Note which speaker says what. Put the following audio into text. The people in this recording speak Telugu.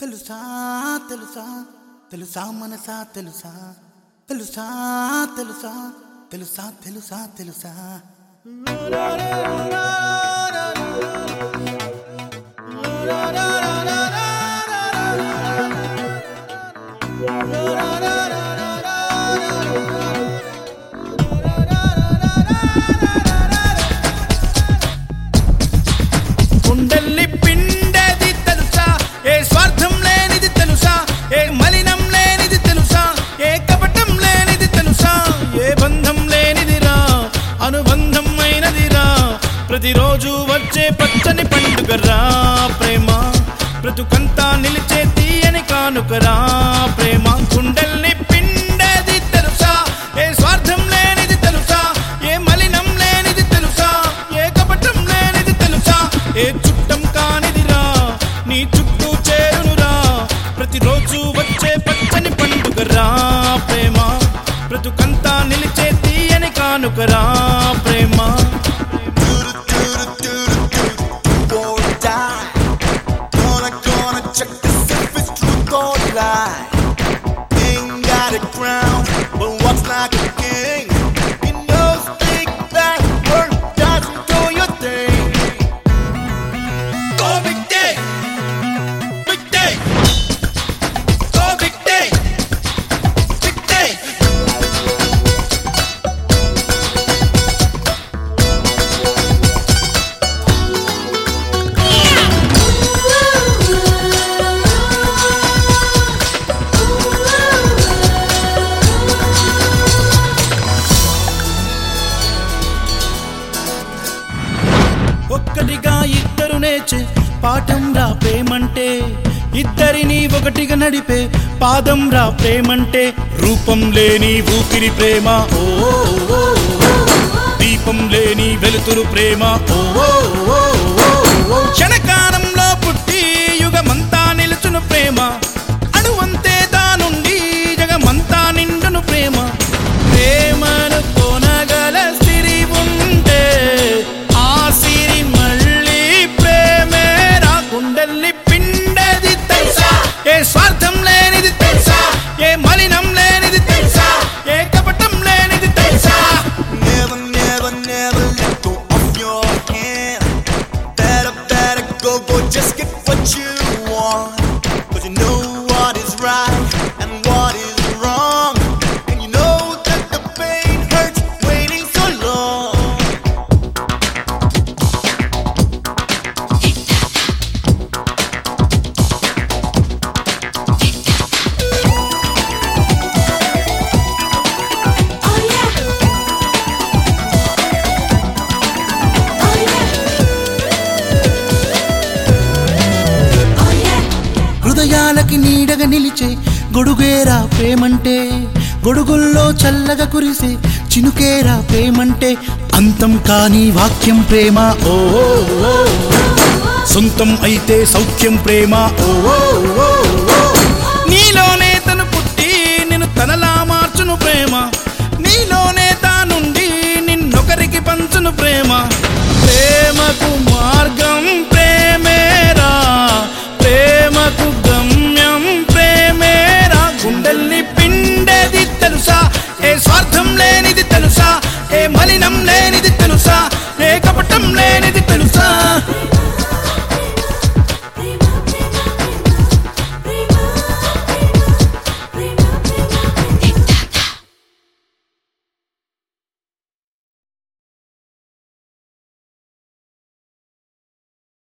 Speaker 1: తెలుసా తెలుసా తెలుసా మనసా తెలుసా తెలుసా తెలుసా తెలుసా తెలుసా తెలుసా
Speaker 2: గుండెల్ని పిండేది తెలుసా ఏ స్వార్థం లేనిది తెలుసా ఏ మలినం లేనిది తెలుసా ఏ కపటం లేనిది తెలుసా ఏ బంధం లేనిదిరా అనుబంధం అయినదిరా ప్రతిరోజు వచ్చే పచ్చని పండుగరా ప్రేమ బ్రతుకంతా నిలిచే తీయని కానుకరా ప్రేమ గుండెల్ని పిండేది తెలుసా ఏ స్వార్థం లేనిది తెలుసా ఏ మలినం లేనిది తెలుసా ఏ కపటం లేనిది తెలుసా ఏ చుట్టం కానిదిరా నీ చుట్టూ చేరునురా ప్రతిరోజు వచ్చే పచ్చని పండుగరా ప్రేమ బ్రతుకంతా నిలిచే తీయని కానుకరా ప్రేమ
Speaker 3: or die. Gonna, gonna check this if it's truth or lie. Ain't got a crown, but walks like a king. You know, speak that word doesn't do your thing.
Speaker 2: Go big day, big day, go big day, big day. ఒక్కటిగా ఇద్దరు నేర్చే పాఠం రా ప్రేమంటే ఇద్దరిని ఒకటిగా నడిపే పాదం రా ప్రేమంటే రూపం లేని ఊపిరి ప్రేమ ఓ ఓ, ఓ, ఓ. దీపం లేని వెలుతురు ప్రేమ ఓ ఓ, ఓ, ఓ, ఓ. క్షణకాలంలో పుట్టి యుగమంతా నిలుచును ప్రేమ అణువంతే దానుండి జగమంతా నిండును ప్రేమ ప్రేమను కొనగల సిరి ఉంటే ఆ సిరి మళ్ళీ ప్రేమే రా గుండెల్ని పిండేది తెలుసా ఏ స్వార్థం లేనిది తెలుసా ఏ మలినం లేనిది తెలుసా ఏ కపటం లేనిది తెలుసా
Speaker 3: Never, never, never let go of your hand. Better, better go, go, just get what you want. Cause you know what is right and what is wrong. And you know that the pain hurts waiting so long.
Speaker 4: Oh yeah. Oh yeah. Oh yeah.
Speaker 1: హృదయాలకి నీడగా నిలిచే గొడుగేరా ప్రేమంటే గొడుగుల్లో చల్లగా కురిసే చినుకేరా ప్రేమంటే అంతం కాని వాక్యం ప్రేమ ఓ ఓ, ఓ, ఓ. సొంతం అయితే సౌఖ్యం ప్రేమ ఓ ఓ, ఓ, ఓ. నీలోనే తను పుట్టి నిన్ను తనలా మార్చును ప్రేమ నీలోనే తానుండి నిన్నొకరికి పంచును ప్రేమ